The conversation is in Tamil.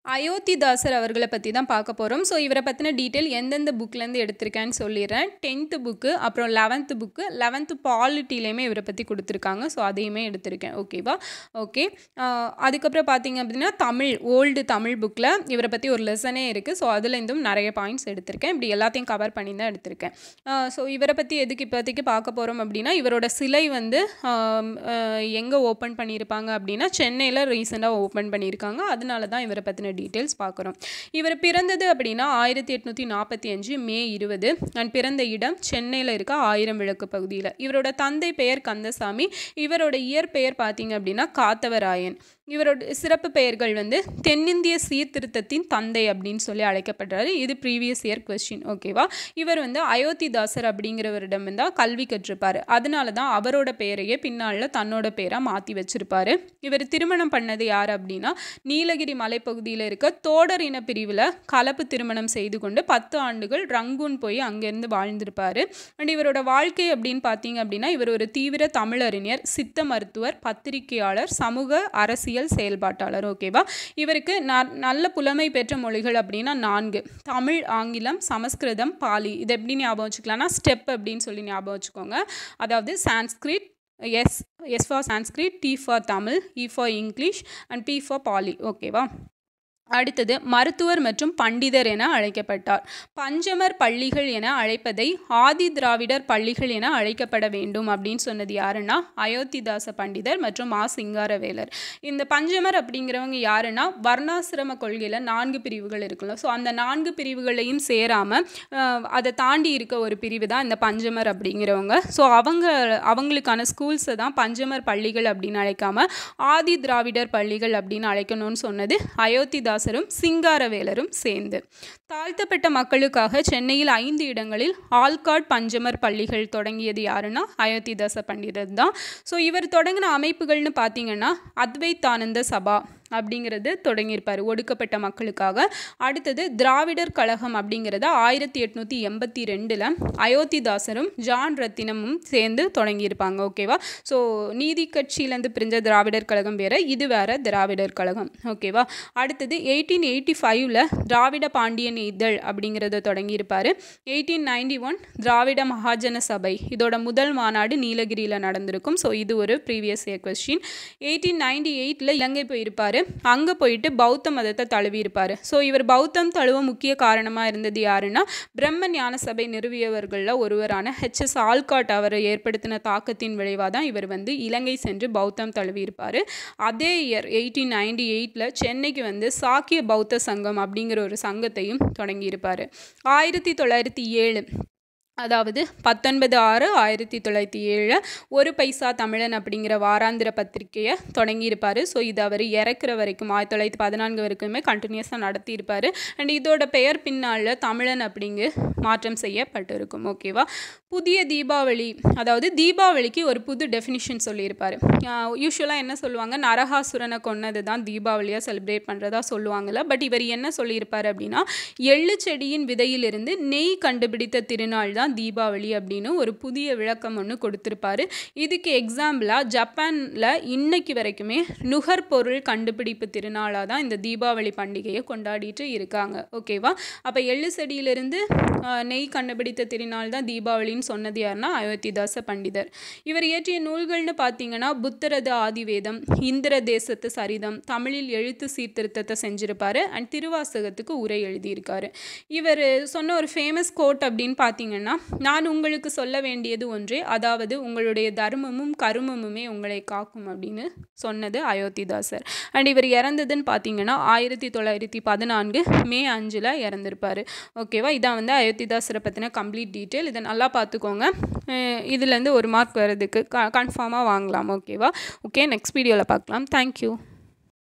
அயோத்திதாசர் அவர்களை பற்றி தான் பார்க்க போகிறோம் ஸோ இவரை பற்றின டீட்டெயில் எந்தெந்த புக்லேருந்து எடுத்திருக்கேன்னு சொல்லிடுறேன் டென்த்து புக்கு அப்புறம் லெவன்த்து புக்கு லெவன்த்து பாலிட்டிலையுமே இவரை பற்றி கொடுத்துருக்காங்க ஸோ அதையுமே எடுத்திருக்கேன் ஓகேவா ஓகே அதுக்கப்புறம் பார்த்தீங்க அப்படின்னா தமிழ் ஓல்டு தமிழ் புக்கில் இவரை பற்றி ஒரு லெசனே இருக்குது ஸோ அதுலேருந்தும் நிறைய பாயிண்ட்ஸ் எடுத்திருக்கேன் இப்படி எல்லாத்தையும் கவர் பண்ணி தான் எடுத்திருக்கேன் ஸோ இவரை பற்றி எதுக்கு இப்போதைக்கு பார்க்க போகிறோம் அப்படின்னா இவரோட சிலை வந்து எங்கே ஓப்பன் பண்ணியிருப்பாங்க அப்படின்னா சென்னையில் ரீசெண்டாக ஓப்பன் பண்ணியிருக்காங்க அதனால தான் இவரை பற்றின டீட்டெயில்ஸ் பார்க்குறோம் இவர் பிறந்தது அப்படின்னா ஆயிரத்தி எட்நூற்றி நாற்பத்தி அஞ்சு மே இருபது அண்ட் பிறந்த இடம் சென்னையில் இருக்க ஆயிரம் விளக்கு பகுதியில் இவரோட தந்தை பெயர் கந்தசாமி இவரோட இயற்பெயர் பார்த்தீங்க அப்படின்னா காத்தவராயன் இவரோட சிறப்பு பெயர்கள் வந்து தென்னிந்திய சீர்திருத்தத்தின் தந்தை அப்படின்னு சொல்லி அழைக்கப்படுறாரு இது ப்ரீவியஸ் இயர் கொஸ்டின் ஓகேவா இவர் வந்து அயோத்திதாசர் அப்படிங்கிறவரிடம் தான் கல்வி கற்றிருப்பார் அதனால தான் அவரோட பெயரையே பின்னாளில் தன்னோட பேராக மாற்றி வச்சிருப்பாரு இவர் திருமணம் பண்ணது யார் அப்படின்னா நீலகிரி மலைப்பகுதியில் இருக்க தோடர் இன பிரிவில் கலப்பு திருமணம் செய்து கொண்டு பத்து ஆண்டுகள் ரங்கூன் போய் அங்கேருந்து வாழ்ந்திருப்பார் அண்ட் இவரோட வாழ்க்கை அப்படின்னு பார்த்தீங்க அப்படின்னா இவர் ஒரு தீவிர தமிழறிஞர் சித்த மருத்துவர் பத்திரிகையாளர் சமூக அரசியல் அரசியல் செயல்பாட்டாளர் ஓகேவா இவருக்கு ந நல்ல புலமை பெற்ற மொழிகள் அப்படின்னா நான்கு தமிழ் ஆங்கிலம் சமஸ்கிருதம் பாலி இது எப்படி ஞாபகம் வச்சுக்கலாம்னா ஸ்டெப் அப்படின்னு சொல்லி ஞாபகம் வச்சுக்கோங்க அதாவது Sanskrit S S for Sanskrit T for Tamil E for English and P for Pali ஓகேவா அடுத்தது மருத்துவர் மற்றும் பண்டிதர் என அழைக்கப்பட்டார் பஞ்சமர் பள்ளிகள் என அழைப்பதை ஆதி திராவிடர் பள்ளிகள் என அழைக்கப்பட வேண்டும் அப்படின்னு சொன்னது யாருன்னா அயோத்திதாச பண்டிதர் மற்றும் மா சிங்காரவேலர் இந்த பஞ்சமர் அப்படிங்கிறவங்க யாருன்னா வர்ணாசிரம கொள்கையில் நான்கு பிரிவுகள் இருக்குல்ல ஸோ அந்த நான்கு பிரிவுகளையும் சேராமல் அதை தாண்டி இருக்க ஒரு பிரிவு தான் இந்த பஞ்சமர் அப்படிங்கிறவங்க ஸோ அவங்க அவங்களுக்கான ஸ்கூல்ஸை தான் பஞ்சமர் பள்ளிகள் அப்படின்னு அழைக்காம ஆதி திராவிடர் பள்ளிகள் அப்படின்னு அழைக்கணும்னு சொன்னது அயோத்திதாஸ் தாசரும் சிங்காரவேலரும் சேர்ந்து தாழ்த்தப்பட்ட மக்களுக்காக சென்னையில் ஐந்து இடங்களில் ஆல்காட் பஞ்சமர் பள்ளிகள் தொடங்கியது யாருன்னா அயோத்திதாச பண்டிதர் தான் ஸோ இவர் தொடங்கின அமைப்புகள்னு பார்த்தீங்கன்னா அத்வைத்தானந்த சபா அப்படிங்கிறது தொடங்கியிருப்பார் ஒடுக்கப்பட்ட மக்களுக்காக அடுத்தது திராவிடர் கழகம் அப்படிங்கிறத ஆயிரத்தி எட்நூற்றி எண்பத்தி ரெண்டில் அயோத்திதாசரும் ஜான் ரத்தினமும் சேர்ந்து தொடங்கியிருப்பாங்க ஓகேவா ஸோ நீதி கட்சியிலேருந்து பிரிஞ்ச திராவிடர் கழகம் வேறு இது வேறு திராவிடர் கழகம் ஓகேவா அடுத்தது எயிட்டீன் எயிட்டி ஃபைவ்ல திராவிட பாண்டியன் இதழ் அப்படிங்கிறத தொடங்கியிருப்பார் eighteen ninety one Dravida Mahajana Sabha இதோட முதல் மாநாடு நீலகிரியில் நடந்திருக்கும் ஸோ இது ஒரு previous year question eighteen ninety எயிட்டில் இலங்கை போயிருப்பார் அங்கே போயிட்டு பௌத்த மதத்தை தழுவியிருப்பார் ஸோ இவர் பௌத்தம் தழுவ முக்கிய காரணமாக இருந்தது யாருன்னா பிரம்ம ஞான சபை நிறுவியவர்களில் ஒருவரான ஹெச்எஸ் ஆல்காட் அவர் ஏற்படுத்தின தாக்கத்தின் விளைவாக தான் இவர் வந்து இலங்கை சென்று பௌத்தம் தழுவியிருப்பார் அதே இயர் எயிட்டீன் நைன்டி எயிட்டில் சென்னைக்கு வந்து சாக்கிய பௌத்த சங்கம் அப்படிங்கிற ஒரு சங்கத்தையும் தொடங்கியிருப்பார் ஆயிரத்தி தொள்ளாயிரத்தி ஏழு அதாவது பத்தொன்பது ஆறு ஆயிரத்தி தொள்ளாயிரத்தி ஏழில் ஒரு பைசா தமிழன் அப்படிங்கிற வாராந்திர பத்திரிகையை தொடங்கியிருப்பார் ஸோ இது அவர் இறக்குற வரைக்கும் ஆயிரத்தி தொள்ளாயிரத்தி பதினான்கு வரைக்குமே கண்டினியூஸாக நடத்தியிருப்பார் அண்ட் இதோட பெயர் பின்னால் தமிழன் அப்படிங்கு மாற்றம் செய்யப்பட்டிருக்கும் ஓகேவா புதிய தீபாவளி அதாவது தீபாவளிக்கு ஒரு புது டெஃபினிஷன் சொல்லியிருப்பார் யூஸ்வலாக என்ன சொல்லுவாங்க நரகாசுரனை கொன்னது தான் தீபாவளியாக செலிப்ரேட் பண்ணுறதா சொல்லுவாங்கள்ல பட் இவர் என்ன சொல்லியிருப்பார் அப்படின்னா எள்ளு செடியின் விதையிலிருந்து நெய் கண்டுபிடித்த திருநாள் தான் தீபாவளி அப்படின்னு ஒரு புதிய விளக்கம் ஒன்று கொடுத்துருப்பாரு இதுக்கு எக்ஸாம்பிளாக ஜப்பானில் இன்னைக்கு வரைக்குமே நுகர்பொருள் கண்டுபிடிப்பு திருநாளாக தான் இந்த தீபாவளி பண்டிகையை கொண்டாடிட்டு இருக்காங்க ஓகேவா அப்போ எள்ளு செடியிலிருந்து நெய் கண்டுபிடித்த திருநாள் தான் தீபாவளின்னு சொன்னது யாருன்னா அயோத்திதாச பண்டிதர் இவர் இயற்றிய நூல்கள்னு பார்த்தீங்கன்னா புத்தரது ஆதிவேதம் இந்திர தேசத்து சரிதம் தமிழில் எழுத்து சீர்திருத்தத்தை செஞ்சிருப்பாரு அண்ட் திருவாசகத்துக்கு உரை எழுதியிருக்காரு இவர் சொன்ன ஒரு ஃபேமஸ் கோட் அப்படின்னு பார்த்தீங்கன்னா நான் உங்களுக்கு சொல்ல வேண்டியது ஒன்றே அதாவது உங்களுடைய தர்மமும் கருமமுமே உங்களை காக்கும் அப்படின்னு சொன்னது அயோத்திதாசர் அண்ட் இவர் இறந்ததுன்னு பார்த்தீங்கன்னா ஆயிரத்தி தொள்ளாயிரத்தி பதினான்கு மே அஞ்சில் இறந்திருப்பார் ஓகேவா இதான் வந்து அயோத்திதாசரை பற்றின கம்ப்ளீட் டீட்டெயில் இதை நல்லா பார்த்துக்கோங்க இதுலேருந்து ஒரு மார்க் வர்றதுக்கு க கன்ஃபார்மாக வாங்கலாம் ஓகேவா ஓகே நெக்ஸ்ட் வீடியோவில் பார்க்கலாம் தேங்க்யூ